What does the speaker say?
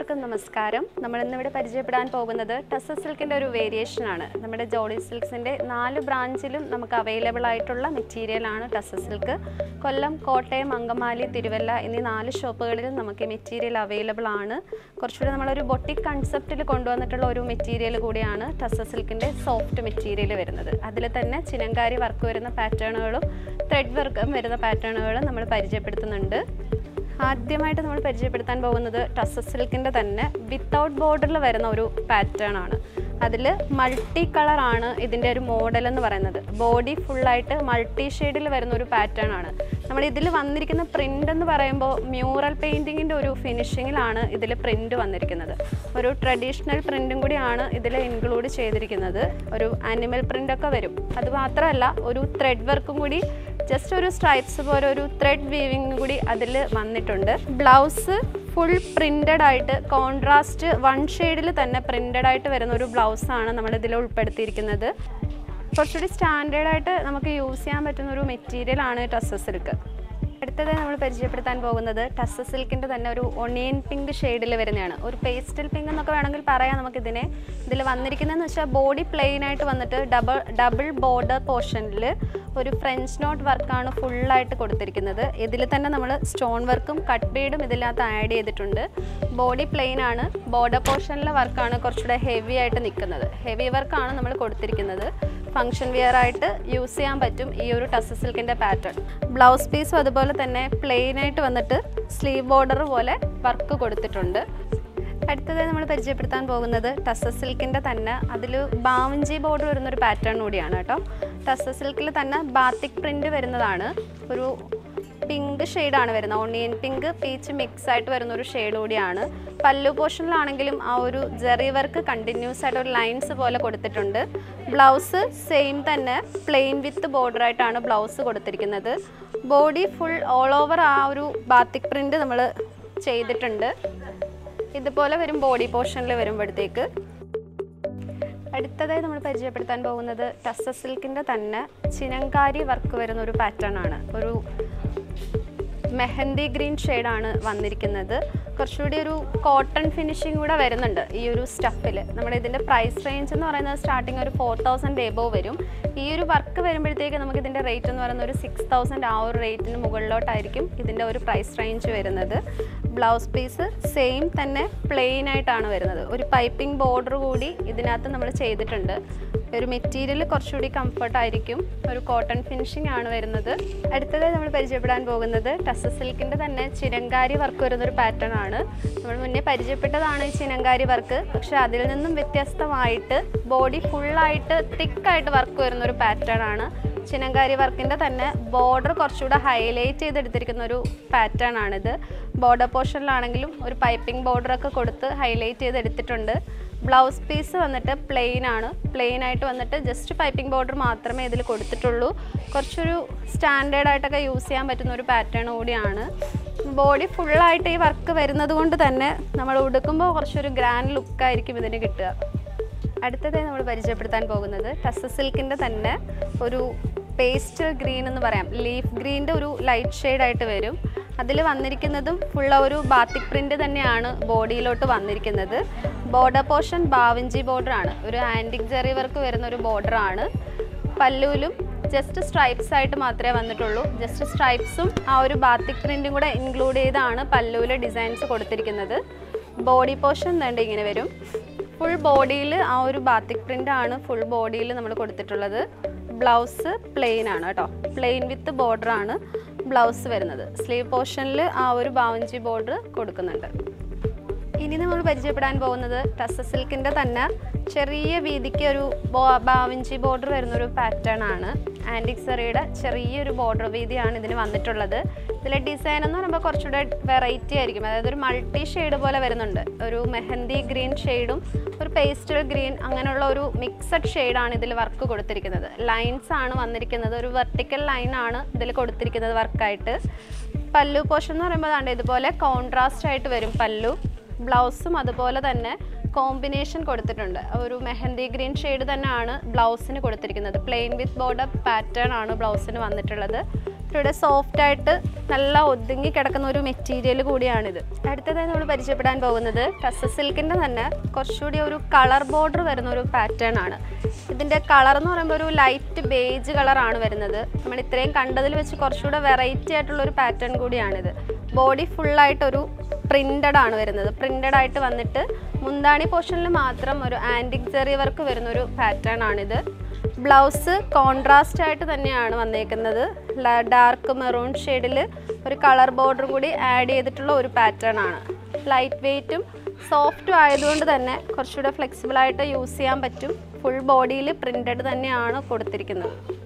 എല്ലാവർക്കും നമസ്കാരം നമ്മൾ ഇന്നിവിടെ പരിചയപ്പെടാൻ പോകുന്നത് ടസ സിൽക്കിൻ്റെ ഒരു വേരിയേഷൻ ആണ് നമ്മുടെ ജോളി സിൽക്സിൻ്റെ നാല് ബ്രാഞ്ചിലും നമുക്ക് അവൈലബിൾ ആയിട്ടുള്ള മെറ്റീരിയലാണ് ടസ സിൽക്ക് കൊല്ലം കോട്ടയം അങ്കമാലി തിരുവല്ല എന്നീ നാല് ഷോപ്പുകളിലും നമുക്ക് ഈ മെറ്റീരിയൽ അവൈലബിൾ ആണ് കുറച്ചുകൂടി നമ്മളൊരു ബൊട്ടിക് കൺസെപ്റ്റിൽ കൊണ്ടുവന്നിട്ടുള്ള ഒരു മെറ്റീരിയൽ കൂടിയാണ് ടസ സിൽക്കിൻ്റെ സോഫ്റ്റ് മെറ്റീരിയൽ വരുന്നത് അതിൽ തന്നെ ചിനങ്കാരി വർക്ക് വരുന്ന പാറ്റേണുകളും ത്രെഡ് വർക്കും വരുന്ന പാറ്റേണുകളും നമ്മൾ പരിചയപ്പെടുത്തുന്നുണ്ട് ആദ്യമായിട്ട് നമ്മൾ പരിചയപ്പെടുത്താൻ പോകുന്നത് ടസ സിൽക്കിൻ്റെ തന്നെ വിത്തൗട്ട് ബോർഡറിൽ വരുന്ന ഒരു പാറ്റേൺ ആണ് അതിൽ മൾട്ടി കളറാണ് ഇതിൻ്റെ ഒരു മോഡൽ എന്ന് പറയുന്നത് ബോഡി ഫുള്ളായിട്ട് മൾട്ടി ഷെയ്ഡിൽ വരുന്ന ഒരു പാറ്റേൺ ആണ് നമ്മൾ ഇതിൽ വന്നിരിക്കുന്ന പ്രിൻ്റ് എന്ന് പറയുമ്പോൾ മ്യൂറൽ പെയിൻറ്റിങ്ങിൻ്റെ ഒരു ഫിനിഷിങ്ങിലാണ് ഇതിൽ പ്രിൻ്റ് വന്നിരിക്കുന്നത് ഒരു ട്രഡീഷണൽ പ്രിൻറ്റും കൂടിയാണ് ഇതിൽ ഇൻക്ലൂഡ് ചെയ്തിരിക്കുന്നത് ഒരു ആനിമൽ പ്രിൻ്റൊക്കെ വരും അത് മാത്രമല്ല ഒരു ത്രെഡ് വർക്കും കൂടി ജസ്റ്റ് ഒരു സ്ട്രൈപ്സ് പോലെ ഒരു ത്രെഡ് വീവിങ് കൂടി അതിൽ വന്നിട്ടുണ്ട് ബ്ലൗസ് ഫുൾ പ്രിൻ്റഡ് ആയിട്ട് കോൺട്രാസ്റ്റ് വൺ ഷെയ്ഡിൽ തന്നെ പ്രിൻ്റഡ് ആയിട്ട് വരുന്ന ഒരു ബ്ലൗസാണ് നമ്മൾ ഇതിൽ ഉൾപ്പെടുത്തിയിരിക്കുന്നത് കുറച്ചുകൂടി സ്റ്റാൻഡേർഡ് ആയിട്ട് നമുക്ക് യൂസ് ചെയ്യാൻ പറ്റുന്ന ഒരു മെറ്റീരിയൽ ആണ് ടസ സിൽക്ക് അടുത്തത് നമ്മൾ പരിചയപ്പെടുത്താൻ പോകുന്നത് ടസ സിൽക്കിൻ്റെ തന്നെ ഒരു ഒണിയൻ പിങ്ക് ഷെയ്ഡിൽ വരുന്നതാണ് ഒരു പേസ്റ്റൽ പിങ്ക് എന്നൊക്കെ വേണമെങ്കിൽ പറയാം നമുക്കിതിനെ ഇതിൽ വന്നിരിക്കുന്നതെന്ന് വെച്ചാൽ ബോഡി പ്ലെയിൻ ആയിട്ട് വന്നിട്ട് ഡബിൾ ഡബിൾ ബോർഡർ പോർഷനിൽ ഒരു ഫ്രഞ്ച് നോട്ട് വർക്കാണ് ഫുള്ളായിട്ട് കൊടുത്തിരിക്കുന്നത് ഇതിൽ തന്നെ നമ്മൾ സ്റ്റോൺ വർക്കും കട്ട് ബീഡും ഇതിനകത്ത് ആഡ് ചെയ്തിട്ടുണ്ട് ബോഡി പ്ലെയിൻ ആണ് ബോർഡർ പോർഷനിലെ വർക്കാണ് കുറച്ചുകൂടെ ഹെവി ആയിട്ട് നിൽക്കുന്നത് ഹെവി വർക്കാണ് നമ്മൾ കൊടുത്തിരിക്കുന്നത് ഫങ്ഷൻ വെയർ ആയിട്ട് യൂസ് ചെയ്യാൻ പറ്റും ഈ ഒരു ടസ് സിൽക്കിൻ്റെ പാറ്റേൺ ബ്ലൗസ് പീസും അതുപോലെ തന്നെ പ്ലെയിൻ ആയിട്ട് വന്നിട്ട് സ്ലീവ് ബോർഡർ പോലെ വർക്ക് കൊടുത്തിട്ടുണ്ട് അടുത്തതായി നമ്മൾ പരിചയപ്പെടുത്താൻ പോകുന്നത് ടസ സിൽക്കിൻ്റെ തന്നെ അതിൽ ബാവഞ്ചി ബോർഡർ വരുന്നൊരു പാറ്റേൺ കൂടിയാണ് കേട്ടോ ടസ സിൽക്കിൽ തന്നെ ബാത്തിക് പ്രിൻ്റ് വരുന്നതാണ് ഒരു പിങ്ക് ഷെയ്ഡാണ് വരുന്നത് ഓണിയൻ പിങ്ക് പീച്ച് മിക്സ് ആയിട്ട് വരുന്ന ഒരു ഷെയ്ഡ് കൂടിയാണ് പല്ലു പോർഷനിലാണെങ്കിലും ആ ഒരു ജെറി വർക്ക് കണ്ടിന്യൂസ് ആയിട്ട് ഒരു ലൈൻസ് പോലെ കൊടുത്തിട്ടുണ്ട് ബ്ലൗസ് സെയിം തന്നെ പ്ലെയിൻ വിത്ത് ബോർഡർ ആയിട്ടാണ് ബ്ലൗസ് കൊടുത്തിരിക്കുന്നത് ബോഡി ഫുൾ ഓൾ ഓവർ ആ ഒരു ബാത്തിക് പ്രിൻ്റ് നമ്മൾ ചെയ്തിട്ടുണ്ട് ഇതുപോലെ വരും ബോഡി പോർഷനിൽ വരുമ്പോഴത്തേക്ക് അടുത്തതായി നമ്മൾ പരിചയപ്പെടുത്താൻ പോകുന്നത് ടസ സിൽക്കിൻ്റെ തന്നെ ചിനങ്കാരി വർക്ക് വരുന്ന ഒരു പാറ്റേൺ ആണ് ഒരു മെഹന്തി ഗ്രീൻ ഷെയ്ഡാണ് വന്നിരിക്കുന്നത് കുറച്ചുകൂടി ഒരു കോട്ടൺ ഫിനിഷിംഗ് കൂടെ വരുന്നുണ്ട് ഈ ഒരു സ്റ്റഫിൽ നമ്മുടെ ഇതിൻ്റെ പ്രൈസ് റേഞ്ച് എന്ന് പറയുന്നത് സ്റ്റാർട്ടിങ് ഒരു ഫോർ തൗസൻഡ് എബോ വരും ഈ ഒരു വർക്ക് വരുമ്പോഴത്തേക്ക് നമുക്ക് ഇതിൻ്റെ റേറ്റ് എന്ന് പറയുന്നത് ഒരു സിക്സ് തൗസൻഡ് ആ ഒരു റേറ്റിന് മുകളിലോട്ടായിരിക്കും ഇതിൻ്റെ ഒരു പ്രൈസ് റേഞ്ച് വരുന്നത് ബ്ലൗസ് പീസ് സെയിം തന്നെ പ്ലെയിൻ ആയിട്ടാണ് വരുന്നത് ഒരു പൈപ്പിംഗ് ബോർഡർ കൂടി ഇതിനകത്ത് നമ്മൾ ചെയ്തിട്ടുണ്ട് ഒരു മെറ്റീരിയൽ കുറച്ചുകൂടി കംഫർട്ട് ആയിരിക്കും ഒരു കോട്ടൺ ഫിനിഷിംഗ് ആണ് വരുന്നത് അടുത്തതായി നമ്മൾ പരിചയപ്പെടാൻ പോകുന്നത് ടസ സിൽക്കിൻ്റെ തന്നെ ചിരങ്കാരി വർക്ക് വരുന്നൊരു പാറ്റേൺ ആണ് നമ്മൾ മുന്നേ പരിചയപ്പെട്ടതാണ് ഈ ചിനങ്കാരി വർക്ക് പക്ഷെ അതിൽ നിന്നും വ്യത്യസ്തമായിട്ട് ബോഡി ഫുള്ളായിട്ട് തിക്കായിട്ട് വർക്ക് വരുന്നൊരു പാറ്റേൺ ആണ് ചിനങ്കാരി വർക്കിൻ്റെ തന്നെ ബോർഡർ കുറച്ചുകൂടെ ഹൈലൈറ്റ് ചെയ്തെടുത്തിരിക്കുന്ന ഒരു പാറ്റേൺ ആണിത് ബോർഡർ പോർഷനിലാണെങ്കിലും ഒരു പൈപ്പിംഗ് ബോർഡറൊക്കെ കൊടുത്ത് ഹൈലൈറ്റ് ചെയ്തെടുത്തിട്ടുണ്ട് ബ്ലൗസ് പീസ് വന്നിട്ട് പ്ലെയിൻ ആണ് പ്ലെയിൻ ആയിട്ട് വന്നിട്ട് ജസ്റ്റ് പൈപ്പിംഗ് ബോർഡർ മാത്രമേ ഇതിൽ കൊടുത്തിട്ടുള്ളൂ കുറച്ചൊരു സ്റ്റാൻഡേർഡ് ആയിട്ടൊക്കെ യൂസ് ചെയ്യാൻ പറ്റുന്ന ഒരു പാറ്റേൺ കൂടിയാണ് ബോഡി ഫുള്ളായിട്ട് ഈ വർക്ക് വരുന്നത് കൊണ്ട് തന്നെ നമ്മൾ ഉടുക്കുമ്പോൾ കുറച്ചൊരു ഗ്രാൻഡ് ലുക്കായിരിക്കും ഇതിന് കിട്ടുക അടുത്തതായി നമ്മൾ പരിചയപ്പെടുത്താൻ പോകുന്നത് ടസ സിൽക്കിൻ്റെ തന്നെ ഒരു പേസ്റ്റൽ ഗ്രീൻ എന്ന് പറയാം ലീഫ് ഗ്രീൻ്റെ ഒരു ലൈറ്റ് ഷെയ്ഡായിട്ട് വരും അതിൽ വന്നിരിക്കുന്നതും ഫുള്ള ഒരു ബാത്തിക് പ്രിൻ്റ് തന്നെയാണ് ബോഡിയിലോട്ട് വന്നിരിക്കുന്നത് ബോർഡർ പോർഷൻ ബാവഞ്ചി ബോർഡർ ആണ് ഒരു ആൻറ്റിക് ജെറി വർക്ക് വരുന്ന ഒരു ബോർഡർ ആണ് പല്ലുവിലും ജസ്റ്റ് സ്ട്രൈപ്സ് ആയിട്ട് മാത്രമേ വന്നിട്ടുള്ളൂ ജസ്റ്റ് സ്ട്രൈപ്സും ആ ഒരു ബാത്തിക് പ്രിൻറ്റും കൂടെ ഇൻക്ലൂഡ് ചെയ്താണ് പല്ലുവിൽ ഡിസൈൻസ് കൊടുത്തിരിക്കുന്നത് ബോഡി പോർഷൻ വേണ്ട ഇങ്ങനെ വരും ഫുൾ ബോഡിയിൽ ആ ഒരു ബാത്തിക് പ്രിൻ്റ് ആണ് ഫുൾ ബോഡിയിൽ നമ്മൾ കൊടുത്തിട്ടുള്ളത് ബ്ലൗസ് പ്ലെയിൻ ആണ് കേട്ടോ പ്ലെയിൻ വിത്ത് ബോർഡർ ആണ് ബ്ലൗസ് വരുന്നത് സ്ലീവ് പോർഷനിൽ ആ ഒരു ബാവഞ്ചി ബോർഡർ കൊടുക്കുന്നുണ്ട് ഇനി നമ്മൾ പരിചയപ്പെടാൻ പോകുന്നത് ടസ സിൽക്കിൻ്റെ തന്നെ ചെറിയ വീതിക്ക് ഒരു ബാവഞ്ചി ബോർഡർ വരുന്ന ഒരു പാറ്റേൺ ആണ് ആൻറ്റിക് സെറിയുടെ ചെറിയൊരു ബോർഡർ വീതിയാണ് ഇതിന് വന്നിട്ടുള്ളത് ഇതിലെ ഡിസൈൻ എന്ന് പറയുമ്പോൾ കുറച്ചുകൂടെ വെറൈറ്റി ആയിരിക്കും അതായത് ഒരു മൾട്ടി ഷെയ്ഡ് പോലെ വരുന്നുണ്ട് ഒരു മെഹന്തി ഗ്രീൻ ഷെയ്ഡും ഒരു പേസ്റ്റൽ ഗ്രീൻ അങ്ങനെയുള്ള ഒരു മിക്സഡ് ഷെയ്ഡാണ് ഇതിൽ വർക്ക് കൊടുത്തിരിക്കുന്നത് ലൈൻസ് ആണ് വന്നിരിക്കുന്നത് ഒരു വെർട്ടിക്കൽ ലൈൻ ആണ് ഇതിൽ കൊടുത്തിരിക്കുന്നത് വർക്കായിട്ട് പല്ലു പോർഷൻ എന്ന് പറയുമ്പോൾ ദാണ്ട് ഇതുപോലെ കോൺട്രാസ്റ്റ് ആയിട്ട് വരും പല്ലു ബ്ലൗസും അതുപോലെ തന്നെ കോമ്പിനേഷൻ കൊടുത്തിട്ടുണ്ട് ഒരു മെഹന്തി ഗ്രീൻ ഷെയ്ഡ് തന്നെയാണ് ബ്ലൗസിന് കൊടുത്തിരിക്കുന്നത് പ്ലെയിൻ വിത്ത് ബോർഡർ പാറ്റേൺ ആണ് ബ്ലൗസിന് വന്നിട്ടുള്ളത് ഇവിടെ സോഫ്റ്റ് ആയിട്ട് നല്ല ഒതുങ്ങി കിടക്കുന്ന ഒരു മെറ്റീരിയൽ കൂടിയാണിത് അടുത്തതായി നമ്മൾ പരിചയപ്പെടാൻ പോകുന്നത് ടസ സിൽക്കിൻ്റെ തന്നെ കുറച്ചുകൂടി ഒരു കളർ ബോർഡർ വരുന്ന ഒരു പാറ്റേൺ ആണ് ഇതിൻ്റെ കളർ എന്ന് പറയുമ്പോൾ ഒരു ലൈറ്റ് ബേജ് കളറാണ് വരുന്നത് നമ്മൾ ഇത്രയും കണ്ടതിൽ വെച്ച് കുറച്ചുകൂടെ വെറൈറ്റി ആയിട്ടുള്ള ഒരു പാറ്റേൺ കൂടിയാണിത് ബോഡി ഫുള്ളായിട്ടൊരു പ്രിൻ്റഡ് ആണ് വരുന്നത് പ്രിൻ്റഡ് ആയിട്ട് വന്നിട്ട് മുന്താണി പോർഷനിൽ മാത്രം ഒരു ആൻറ്റിക് ചെറിയ വർക്ക് വരുന്ന ഒരു പാറ്റേൺ ആണിത് ബ്ലൗസ് കോൺട്രാസ്റ്റ് ആയിട്ട് തന്നെയാണ് വന്നേക്കുന്നത് ഡാർക്ക് മെറൂൺ ഷെയ്ഡിൽ ഒരു കളർ ബോർഡർ കൂടി ആഡ് ചെയ്തിട്ടുള്ള ഒരു പാറ്റേൺ ആണ് ലൈറ്റ് വെയ്റ്റും സോഫ്റ്റും ആയതുകൊണ്ട് തന്നെ കുറച്ചുകൂടെ ഫ്ലെക്സിബിൾ ആയിട്ട് യൂസ് ചെയ്യാൻ പറ്റും ഫുൾ ബോഡിയിൽ പ്രിൻ്റഡ് തന്നെയാണ് കൊടുത്തിരിക്കുന്നത്